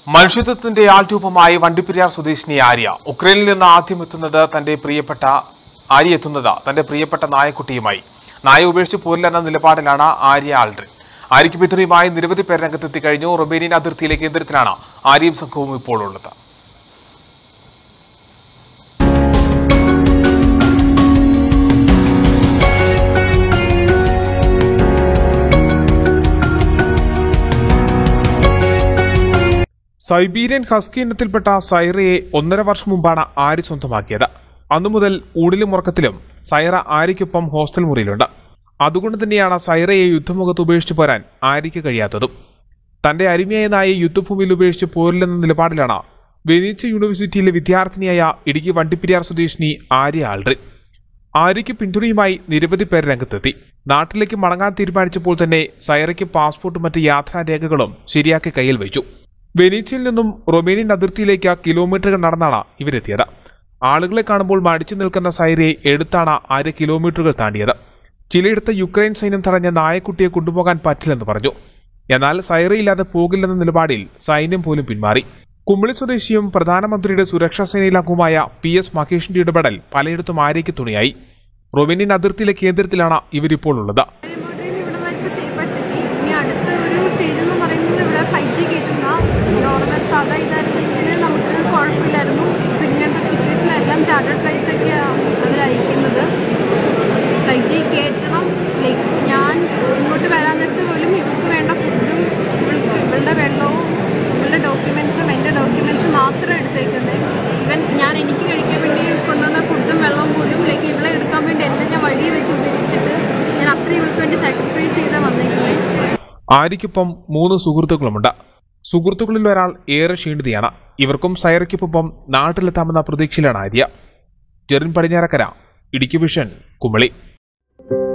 മനുഷ്യത്വത്തിന്റെ ആൾരൂപമായി വണ്ടിപ്പെരിയാർ സ്വദേശിനി ആര്യ ഉക്രൈനിൽ നിന്ന് ആദ്യം എത്തുന്നത് തന്റെ പ്രിയപ്പെട്ട ആര്യ എത്തുന്നത് തന്റെ പ്രിയപ്പെട്ട നായക്കുട്ടിയുമായി നായ ഉപേക്ഷിച്ച് പോരില്ലെന്ന നിലപാടിലാണ് ആര്യ ആൾഡ്രിൻ ആര്യയ്ക്ക് പിന്തുണയുമായി നിരവധി പേർ രംഗത്തെത്തി കഴിഞ്ഞു റൊബേനിയൻ അതിർത്തിയിലെ കേന്ദ്രത്തിലാണ് ആര്യയും സംഘവും ഇപ്പോൾ ഉള്ളത് സൈബീരിയൻ ഹസ്കി ഇനത്തിൽപ്പെട്ട സൈറയെ ഒന്നര വർഷം മുമ്പാണ് ആര്യ സ്വന്തമാക്കിയത് അന്നു മുതൽ ഊണിലും ഉറക്കത്തിലും സൈറ ആര്യയ്ക്കൊപ്പം ഹോസ്റ്റൽ മുറിയിലുണ്ട് അതുകൊണ്ട് തന്നെയാണ് സൈറയെ യുദ്ധമുഖത്ത് ഉപേക്ഷിച്ചു പോരാൻ ആര്യയ്ക്ക് കഴിയാത്തതും തന്റെ അരുമയായ നായെ യുദ്ധഭൂമിയിൽ ഉപേക്ഷിച്ച് പോരില്ലെന്ന നിലപാടിലാണ് വെനീച്ച യൂണിവേഴ്സിറ്റിയിലെ വിദ്യാർത്ഥിനിയായ ഇടുക്കി വണ്ടിപ്പെരിയാർ സ്വദേശിനി ആര്യ ആൾഡ്രി ആര്യയ്ക്ക് പിന്തുണയുമായി നിരവധി പേർ രംഗത്തെത്തി നാട്ടിലേക്ക് മടങ്ങാൻ തീരുമാനിച്ചപ്പോൾ തന്നെ സൈറയ്ക്ക് പാസ്പോർട്ടും മറ്റ് യാത്രാരേഖകളും ശരിയാക്കി കയ്യിൽ വെച്ചു വെനീച്ചയിൽ നിന്നും റൊമേനിയൻ അതിർത്തിയിലേക്ക് കിലോമീറ്ററുകൾ നടന്നാണ് ഇവരെത്തിയത് ആളുകളെ കാണുമ്പോൾ മടിച്ചു നിൽക്കുന്ന സൈറയെ എടുത്താണ് ആര്യ കിലോമീറ്ററുകൾ താണ്ടിയത് ചിലയിടത്ത് യുക്രൈൻ സൈന്യം തടഞ്ഞ നായക്കുട്ടിയെ കൊണ്ടുപോകാൻ പറ്റില്ലെന്ന് പറഞ്ഞു എന്നാൽ സൈറയില്ലാതെ പോകില്ലെന്ന നിലപാടിൽ സൈന്യം പോലും പിന്മാറി കുമിളി സ്വദേശിയും പ്രധാനമന്ത്രിയുടെ സുരക്ഷാ സേനയിലെ അംഗവുമായ പി എസ് മഹേഷിന്റെ ഇടപെടൽ പലയിടത്തും ആര്യയ്ക്ക് തുണയായി റൊമേനിയൻ അതിർത്തിയിലെ കേന്ദ്രത്തിലാണ് ഇവരിപ്പോൾ ഉള്ളത് ബോർഡറിൽ ഇവിടെ വരെ സേഫ് ആയിട്ട് എത്തി ഇനി അടുത്ത ഒരു സ്റ്റേജ് എന്ന് പറയുന്നത് ഇവിടെ ഫ്ലൈറ്റ് കയറ്റുന്ന നോർമൽ സാധാ ഇതായിരുന്നെങ്കിൽ നമുക്ക് കുഴപ്പമില്ലായിരുന്നു ഇപ്പം ഇങ്ങനത്തെ സിറ്റുവേഷനിലെല്ലാം ചാർട്ടേഡ് ഫ്ലൈറ്റ്സ് ഒക്കെ അവർ അയക്കുന്നത് ഫ്ലൈറ്റിൽ കയറ്റണം ലൈക്ക് ഞാൻ ഇങ്ങോട്ട് വരാൻ നേരത്ത് പോലും ഇവർക്ക് വേണ്ട ഫുഡും ഇവൾക്ക് ഇവളുടെ വെള്ളവും ഇവളുടെ ഡോക്യുമെൻസും എൻ്റെ ഡോക്യുമെൻസും മാത്രം എടുത്തേക്കുന്നത് ഇവൻ ഞാൻ എനിക്ക് കഴിക്കാൻ വേണ്ടി കൊണ്ടുവന്ന ഫുഡും വെള്ളവും പോലും ലൈക്ക് ഇവളെ എടുക്കാൻ വേണ്ടി എല്ലാം ഞാൻ വഴി വെച്ച് ഉപയോഗിച്ചിട്ട് ഞാൻ അത്രയും ഇവൾക്ക് വേണ്ടി സാക്രിഫൈസ് ചെയ്താൽ വന്നേക്കുന്നത് ആര്യയ്ക്കൊപ്പം മൂന്ന് സുഹൃത്തുക്കളുമുണ്ട് സുഹൃത്തുക്കളിൽ ഒരാൾ ഏറെ ക്ഷീണിതയാണ് ഇവർക്കും സൈറയ്ക്കൊപ്പം നാട്ടിലെത്താമെന്ന പ്രതീക്ഷയിലാണ് ആര്യ ജെറിൻ പടിഞ്ഞാറക്കര ഇടുക്കി വിഷൻ കുമളി